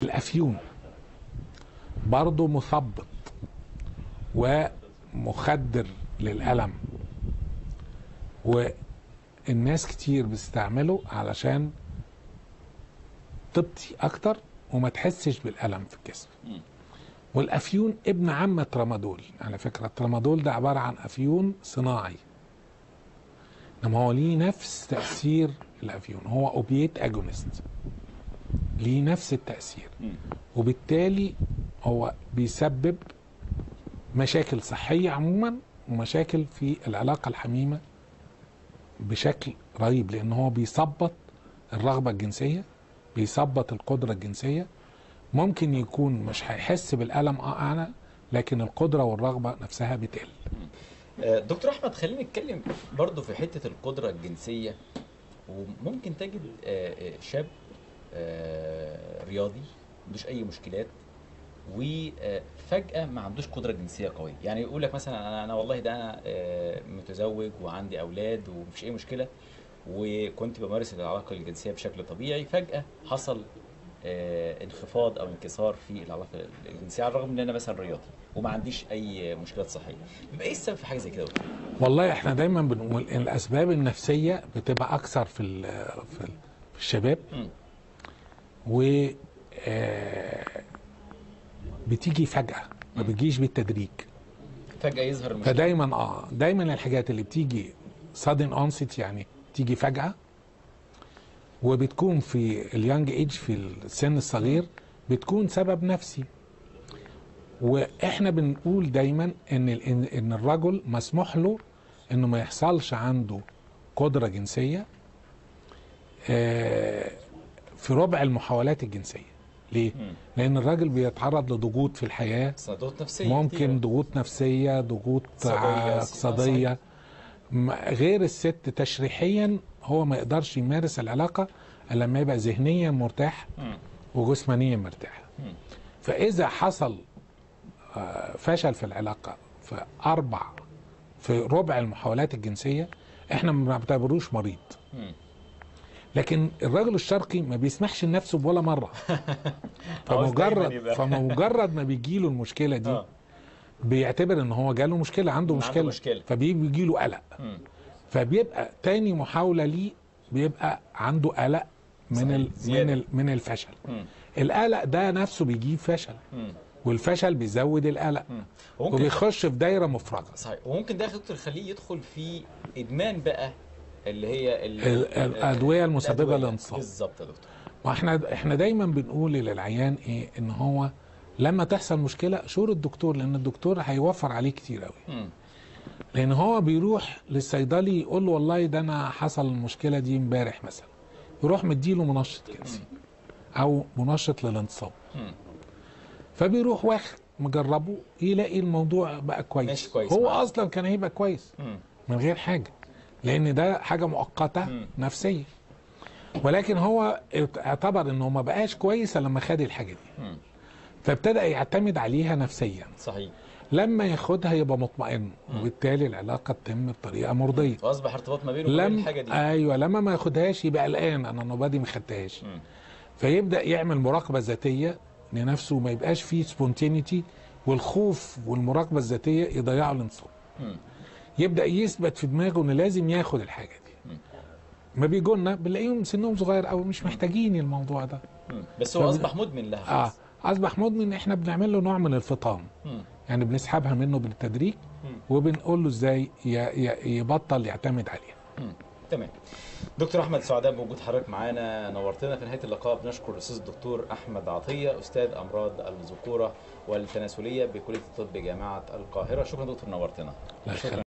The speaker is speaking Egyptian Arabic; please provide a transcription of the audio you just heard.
الافيون برضه مثبط ومخدر للالم والناس كتير بتستعمله علشان تبطي اكتر وما تحسش بالالم في الجسم والافيون ابن عم الترامادول على فكره الترامادول ده عباره عن افيون صناعي انما هو ليه نفس تاثير الافيون هو اوبييت اجونست ليه نفس التاثير وبالتالي هو بيسبب مشاكل صحيه عموما ومشاكل في العلاقه الحميمه بشكل رهيب لان هو بيثبط الرغبه الجنسيه بيثبط القدره الجنسيه ممكن يكون مش هيحس بالالم اه اعلى لكن القدره والرغبه نفسها بتقل آه، دكتور احمد خلينا نتكلم برضو في حته القدره الجنسيه وممكن تجد آه، آه، شاب آه، رياضي ما عندوش اي مشكلات وفجاه ما عندوش قدره جنسيه قويه يعني يقول لك مثلا انا انا والله ده انا آه، متزوج وعندي اولاد ومفيش اي مشكله وكنت بمارس العلاقه الجنسيه بشكل طبيعي فجاه حصل آه، انخفاض او انكسار في العلاقه الجنسيه على الرغم ان انا مثلا رياضي وما عنديش اي مشكلات صحيه بيبقى ايه السبب في حاجه زي كده يا دكتور؟ والله احنا دايما بنقول ان الاسباب النفسيه بتبقى اكثر في ال- في ال- في الشباب مم. و آه، بتيجي فجاه ما بتجيش بالتدريج فجاه يظهر المشكله فدايما اه دايما الحاجات اللي بتيجي sudden onset يعني تيجي فجأة وبتكون في اليانج ايج في السن الصغير بتكون سبب نفسي واحنا بنقول دايما ان ال- ان إن الرجل مسموح له انه ما يحصلش عنده قدرة جنسية آه، في ربع المحاولات الجنسية ليه؟ مم. لأن الراجل بيتعرض لضغوط في الحياة ضغوط نفسيه ممكن كتيرة. ضغوط نفسية ضغوط اقتصادية، اقتصادية م- غير الست تشريحيا هو ما يقدرش يمارس العلاقة إلا لما يبقى ذهنيا مرتاح مم. وجسمانيا مرتاح مم. فإذا حصل آه، فشل في العلاقة في أربع في ربع المحاولات الجنسية احنا ما بنعتبروش مريض مم. لكن الرجل الشرقي ما بيسمحش لنفسه بولا مرة عاوز دايماً فمجرد يبقى- فمجرد ما بيجيله المشكلة دي اه بيعتبر ان هو جاله مشكله عنده إن عنده مشكله, مشكلة. فبيجي له قلق مم. فبيبقى تاني محاوله ليه بيبقى عنده قلق من صحيح. ال زيادة. من ال من الفشل مم. القلق ده نفسه بيجيب فشل مم. والفشل بيزود القلق مم. وممكن وبيخش في دايره مفرغه صحيح وممكن ده يا دكتور يخليه يدخل في ادمان بقى اللي هي ال- ال- الأدوية المسببة الأدوية. للانصاب. بالظبط يا دكتور واحنا احنا دايما بنقول للعيان ايه ان هو لما تحصل مشكله شور الدكتور لان الدكتور هيوفر عليه كتير قوي مم. لان هو بيروح للصيدلي يقول له والله ده انا حصل المشكله دي امبارح مثلا يروح مديله منشط جنسي او منشط للانتصاب مم. فبيروح واخد مجربه يلاقي الموضوع بقى كويس, ماشي كويس هو معاه. اصلا كان هيبقى كويس مم. من غير حاجه لان ده حاجه مؤقته مم. نفسيه ولكن هو اعتبر انه ما بقاش كويس إلا لما خد الحاجه دي مم. فابتدى يعتمد عليها نفسيا صحيح لما ياخدها يبقى مطمئن وبالتالي العلاقه تتم بطريقه مرضيه واصبح ارتباط ما بينه وبين لم الحاجه دي ايوه لما ما ياخدهاش يبقى قلقان انا النوبه دي ما خدتهاش مم. فيبدا يعمل مراقبه ذاتيه لنفسه ما يبقاش فيه سبونتينيتي والخوف والمراقبه الذاتيه يضيعوا الانصاب مم. يبدا يثبت في دماغه ان لازم ياخد الحاجه دي مم. ما بيجونا بنلاقيهم سنهم صغير قوي مش محتاجين الموضوع ده مم. بس هو فب- اصبح مدمن لها اه خلاص. اصبح مدمن احنا بنعمل له نوع من الفطام مم. يعني بنسحبها منه بالتدريج مم. وبنقول له ازاي ي- ي- يبطل يعتمد عليها مم. تمام دكتور احمد سعداء بوجود حضرتك معانا نورتنا في نهايه اللقاء بنشكر الاستاذ الدكتور احمد عطيه استاذ امراض الذكوره والتناسليه بكليه الطب جامعه القاهره شكرا دكتور نورتنا لا شكرا يخليك.